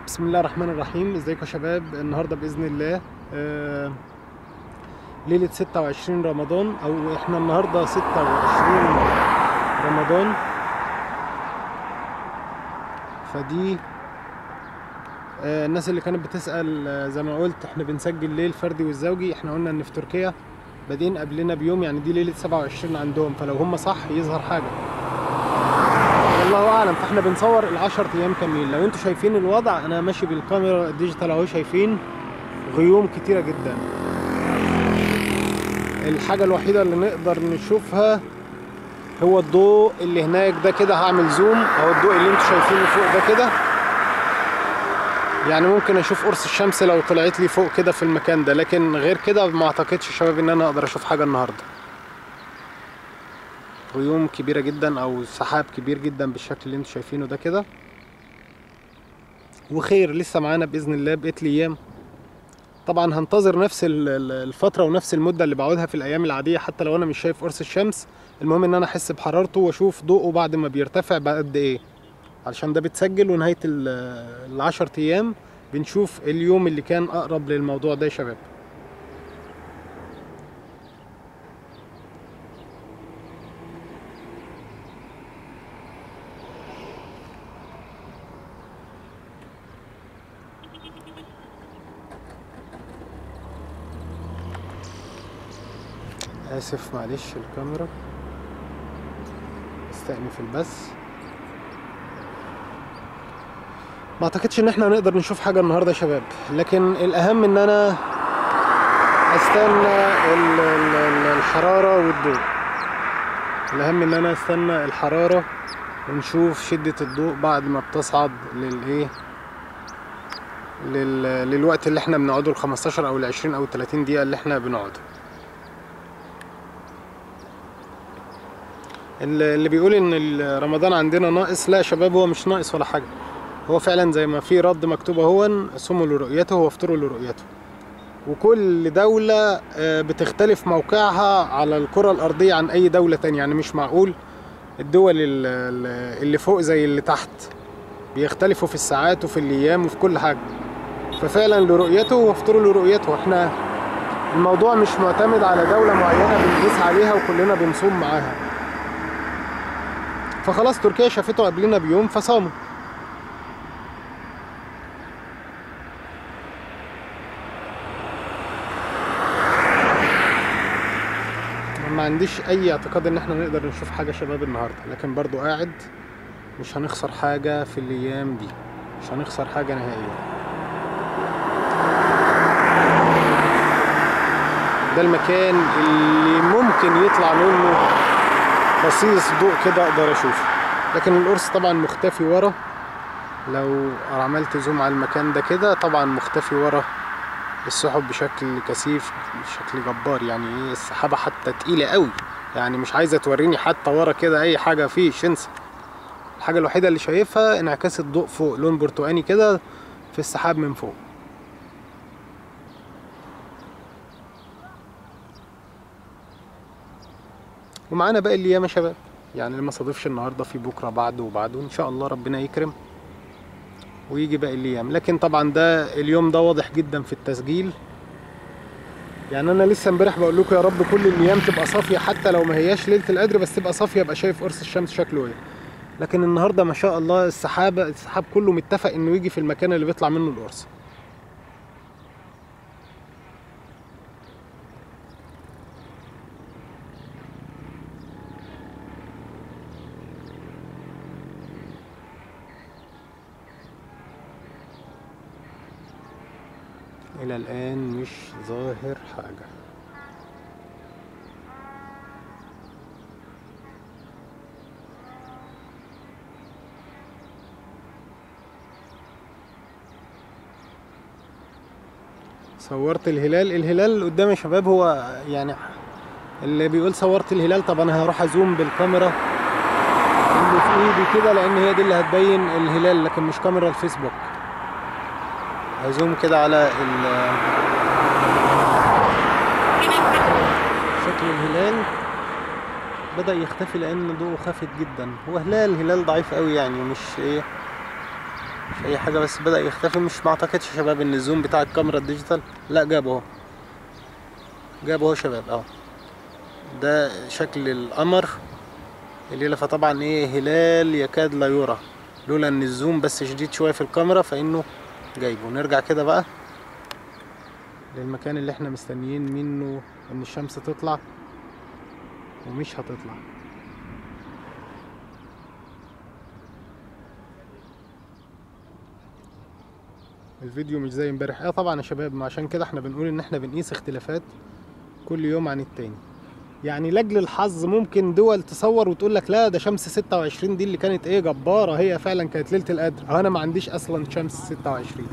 بسم الله الرحمن الرحيم ازيكم يا شباب النهارده باذن الله آه ليله 26 رمضان او احنا النهارده 26 رمضان فدي آه الناس اللي كانت بتسال آه زي ما قلت احنا بنسجل ليل فردي والزوجي احنا قلنا ان في تركيا بادئين قبلنا بيوم يعني دي ليله 27 عندهم فلو هم صح يظهر حاجه والله اعلم فاحنا بنصور ال10 ايام كاملين لو انتوا شايفين الوضع انا ماشي بالكاميرا الديجيتال اهو شايفين غيوم كتيره جدا الحاجه الوحيده اللي نقدر نشوفها هو الضوء اللي هناك ده كده هعمل زوم اهو الضوء اللي انتوا شايفينه فوق ده كده يعني ممكن اشوف قرص الشمس لو طلعت لي فوق كده في المكان ده لكن غير كده ما اعتقدش يا شباب ان انا اقدر اشوف حاجه النهارده غيوم كبيرة جدا او سحاب كبير جدا بالشكل اللي انتوا شايفينه ده كده وخير لسه معانا باذن الله بقية الايام طبعا هنتظر نفس الفترة ونفس المدة اللي بقعدها في الايام العادية حتى لو انا مش شايف قرص الشمس المهم ان انا احس بحرارته واشوف ضوءه بعد ما بيرتفع بقد ايه علشان ده بتسجل ونهاية العشر ايام بنشوف اليوم اللي كان اقرب للموضوع ده يا شباب اسف معلش الكاميرا استأنف البث ما اعتقدش ان احنا هنقدر نشوف حاجه النهارده يا شباب لكن الاهم ان انا استنى الحراره والضوء الاهم ان انا استنى الحراره ونشوف شده الضوء بعد ما بتصعد للايه لل... للوقت اللي احنا بنقعده ال 15 او ال 20 او 30 دقيقه اللي احنا بنقعده اللي بيقول ان رمضان عندنا ناقص لا يا شباب هو مش ناقص ولا حاجه هو فعلا زي ما في رد مكتوب اهو صوموا لرؤيته وافطروا لرؤيته وكل دولة بتختلف موقعها على الكرة الأرضية عن أي دولة تانية يعني مش معقول الدول اللي فوق زي اللي تحت بيختلفوا في الساعات وفي الأيام وفي كل حاجة ففعلا لرؤيته وافطروا لرؤيته احنا الموضوع مش معتمد على دولة معينة بنقيس عليها وكلنا بنصوم معاها فخلاص تركيا شافته قبلنا بيوم فصاموا ما عنديش اي اعتقاد ان احنا نقدر نشوف حاجه شباب النهارده لكن برضو قاعد مش هنخسر حاجه في الايام دي مش هنخسر حاجه نهائيا ده المكان اللي ممكن يطلع منه بصيص ضوء كده اقدر اشوفه لكن القرص طبعا مختفي ورا لو عملت زوم على المكان ده كده طبعا مختفي ورا السحب بشكل كثيف بشكل جبار يعني ايه السحابة حتى تقيلة قوي يعني مش عايزة توريني حتى ورا كده اي حاجة فيه انسى الحاجة الوحيدة اللي شايفها انعكاس الضوء فوق لون برتقاني كده في السحاب من فوق ومعانا باقي الايام يا شباب يعني اللي ما صادفش النهارده في بكره بعده وبعده ان شاء الله ربنا يكرم ويجي باقي الايام لكن طبعا ده اليوم ده واضح جدا في التسجيل يعني انا لسه امبارح بقول لكم يا رب كل الايام تبقى صافيه حتى لو ما هياش ليله القدر بس تبقى صافيه ابقى شايف قرص الشمس شكله ايه لكن النهارده ما شاء الله السحابه السحاب كله متفق انه يجي في المكان اللي بيطلع منه القرص إلى الآن مش ظاهر حاجة صورت الهلال الهلال اللي قدامي يا شباب هو يعني اللي بيقول صورت الهلال طب انا هروح ازوم بالكاميرا اللي في ايدي كده لان هي دي اللي هتبين الهلال لكن مش كاميرا الفيسبوك هزوم كده على شكل الهلال بدأ يختفي لأن ضوءه خافت جدا هو هلال هلال ضعيف قوي يعني مش ايه في اي حاجه بس بدا يختفي مش ما اعتقدش يا شباب ان الزوم بتاع الكاميرا الديجيتال لا جابه اهو جابه اهو يا شباب اهو ده شكل القمر الليله فطبعا ايه هلال يكاد لا يرى لولا ان الزوم بس شديد شويه في الكاميرا فانه جايبه نرجع كده بقى للمكان اللي احنا مستنيين منه ان الشمس تطلع ومش هتطلع الفيديو مش زي امبارح اه طبعا يا شباب ما عشان كده احنا بنقول ان احنا بنقيس اختلافات كل يوم عن التاني يعني لاجل الحظ ممكن دول تصور وتقول لك لا ده شمس 26 دي اللي كانت ايه جباره هي فعلا كانت ليله القدر أهو انا ما عنديش اصلا شمس 26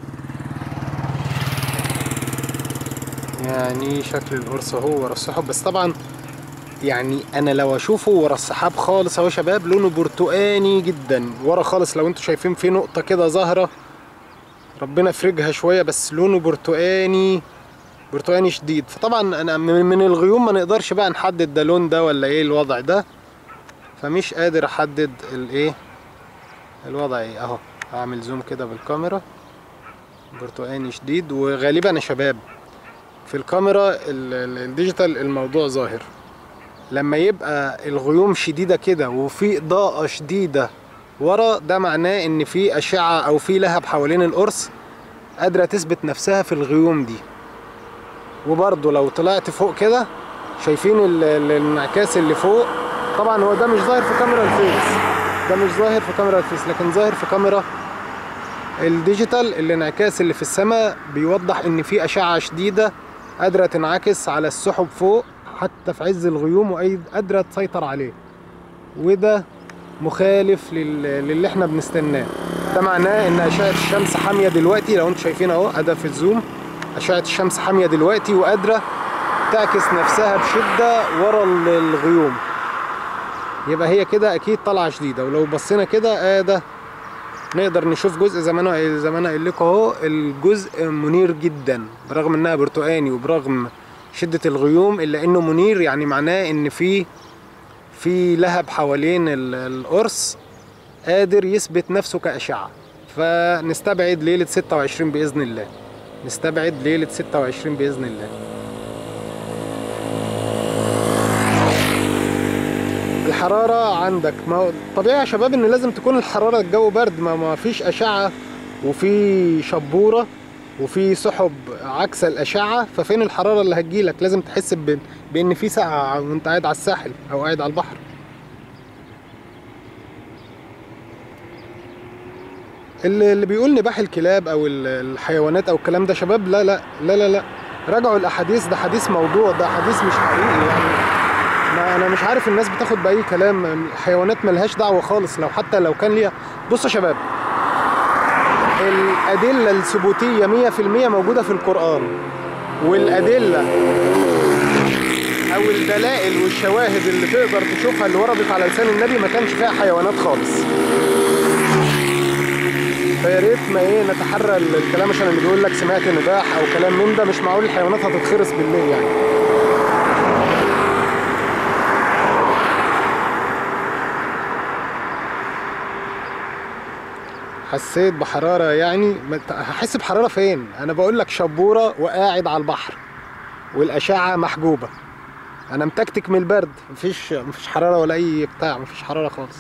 يعني شكل القرص اهو ورا السحب بس طبعا يعني انا لو اشوفه ورا السحاب خالص اهو يا شباب لونه برتقاني جدا ورا خالص لو انتوا شايفين في نقطه كده ظاهره ربنا يفرجها شويه بس لونه برتقاني برتقاني شديد فطبعا انا من من الغيوم ما نقدرش بقى نحدد ده لون ده ولا ايه الوضع ده فمش قادر احدد الايه الوضع ايه اهو هعمل زوم كده بالكاميرا برتقاني شديد وغالبا يا شباب في الكاميرا ال- ال- الديجيتال الموضوع ظاهر لما يبقى الغيوم شديدة كده وفي إضاءة شديدة ورا ده معناه إن في أشعة أو في لهب حوالين القرص قادرة تثبت نفسها في الغيوم دي وبرضه لو طلعت فوق كده شايفين ال- ال- الانعكاس اللي فوق طبعا هو ده مش ظاهر في كاميرا الفيس ده مش ظاهر في كاميرا الفيس لكن ظاهر في كاميرا الديجيتال الانعكاس اللي في السماء بيوضح ان في اشعه شديده قادره تنعكس على السحب فوق حتى في عز الغيوم وقادره تسيطر عليه وده مخالف لل- للي احنا بنستناه ده معناه ان اشعه الشمس حاميه دلوقتي لو انتم شايفين اهو اداه في الزوم اشعه الشمس حاميه دلوقتي وقادره تعكس نفسها بشده ورا ال- الغيوم يبقى هي كده اكيد طالعه شديده ولو بصينا كده اه ده نقدر نشوف جزء زي ما انا زي ما انا قايل لكم اهو الجزء منير جدا برغم انها برتقاني وبرغم شده الغيوم الا انه منير يعني معناه ان في في لهب حوالين ال- القرص قادر يثبت نفسه كأشعة فنستبعد ليلة 26 بإذن الله نستبعد ليلة 26 بإذن الله الحرارة عندك ما هو طبيعي يا شباب ان لازم تكون الحرارة الجو برد ما ما فيش اشعة وفي شبورة وفي سحب عكس الاشعة ففين الحرارة اللي هتجيلك لازم تحس بان بان في سقعة وانت قاعد على الساحل او قاعد على البحر اللي اللي بيقول نباح الكلاب او ال- الحيوانات او الكلام ده شباب لا لا لا لا لا راجعوا الاحاديث ده حديث موضوع ده حديث مش حقيقي يعني ما انا مش عارف الناس بتاخد باي كلام الحيوانات ملهاش دعوه خالص لو حتى لو كان ليها بصوا يا شباب الادله الثبوتيه 100% موجوده في القران والادله او الدلائل والشواهد اللي تقدر تشوفها اللي وردت على لسان النبي ما كانش فيها حيوانات خالص فيا ريت ما ايه نتحرى الكلام عشان اللي بيقول لك سمعت نباح او كلام من ده مش معقول الحيوانات هتتخرس بالليل يعني حسيت بحرارة يعني ما ت- هحس بحرارة فين؟ أنا بقول لك شبورة وقاعد على البحر والأشعة محجوبة أنا متكتك من البرد مفيش مفيش حرارة ولا أي بتاع مفيش حرارة خالص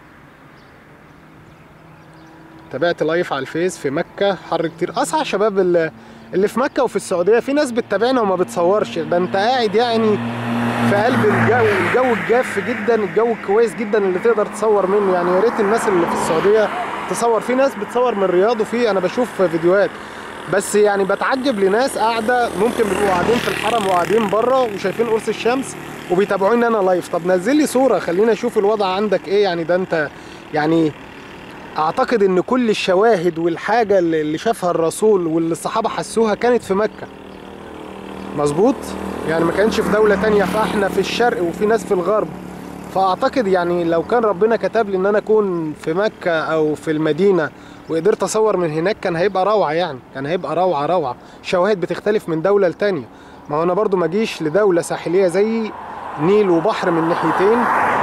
تابعت لايف على الفيس في مكة حر كتير أصحى شباب اللي, اللي في مكة وفي السعودية في ناس بتتابعنا وما بتصورش ده أنت قاعد يعني في قلب الجو الجو الجاف جدا الجو الكويس جدا اللي تقدر تصور منه يعني يا ريت الناس اللي في السعودية تصور في ناس بتصور من الرياض وفي انا بشوف فيديوهات بس يعني بتعجب لناس قاعده ممكن بيبقوا قاعدين في الحرم وقاعدين بره وشايفين قرص الشمس وبيتابعوني انا لايف طب نزل لي صوره خلينا اشوف الوضع عندك ايه يعني ده انت يعني اعتقد ان كل الشواهد والحاجه اللي اللي شافها الرسول واللي الصحابه حسوها كانت في مكه مظبوط يعني ما كانش في دوله تانية فاحنا في الشرق وفي ناس في الغرب فاعتقد يعني لو كان ربنا كتب لي ان انا اكون في مكه او في المدينه وقدرت اصور من هناك كان هيبقى روعه يعني كان هيبقى روعه روعه شواهد بتختلف من دوله لتانية ما هو انا برضو ما اجيش لدوله ساحليه زي نيل وبحر من ناحيتين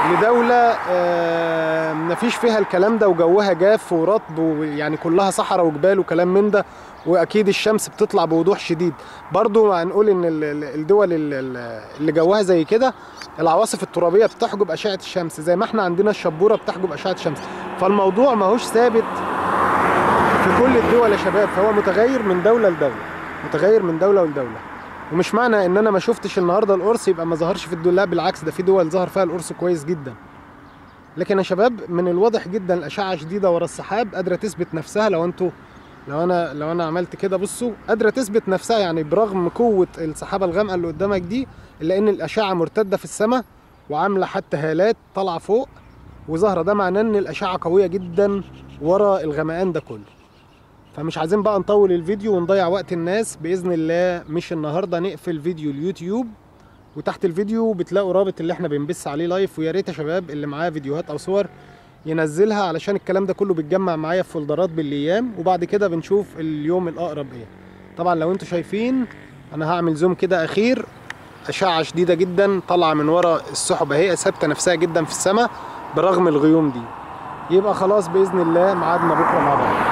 لدولة آه، مفيش فيها الكلام ده وجوها جاف ورطب ويعني كلها صحراء وجبال وكلام من ده واكيد الشمس بتطلع بوضوح شديد برضو هنقول ان ال- ال- الدول ال- ال- اللي جوها زي كده العواصف الترابية بتحجب اشعة الشمس زي ما احنا عندنا الشبورة بتحجب اشعة الشمس فالموضوع ماهوش ثابت في كل الدول يا شباب فهو متغير من دولة لدولة متغير من دولة لدولة ومش معنى ان انا ما شفتش النهارده القرص يبقى ما ظهرش في الدول لا بالعكس ده في دول ظهر فيها القرص كويس جدا لكن يا شباب من الواضح جدا الاشعه شديده ورا السحاب قادره تثبت نفسها لو انتوا لو انا لو انا عملت كده بصوا قادره تثبت نفسها يعني برغم قوه السحابه الغامقه اللي قدامك دي الا ان الاشعه مرتده في السماء وعامله حتى هالات طالعه فوق وظاهره ده معناه ان الاشعه قويه جدا ورا الغمقان ده كله فمش عايزين بقى نطول الفيديو ونضيع وقت الناس باذن الله مش النهارده نقفل فيديو اليوتيوب وتحت الفيديو بتلاقوا رابط اللي احنا بنبث عليه لايف ويا ريت يا شباب اللي معاه فيديوهات او صور ينزلها علشان الكلام ده كله بيتجمع معايا في فولدرات بالايام وبعد كده بنشوف اليوم الاقرب ايه طبعا لو انتوا شايفين انا هعمل زوم كده اخير اشعه شديده جدا طالعه من ورا السحب اهي ثابته نفسها جدا في السماء برغم الغيوم دي يبقى خلاص باذن الله ميعادنا بكره مع بعض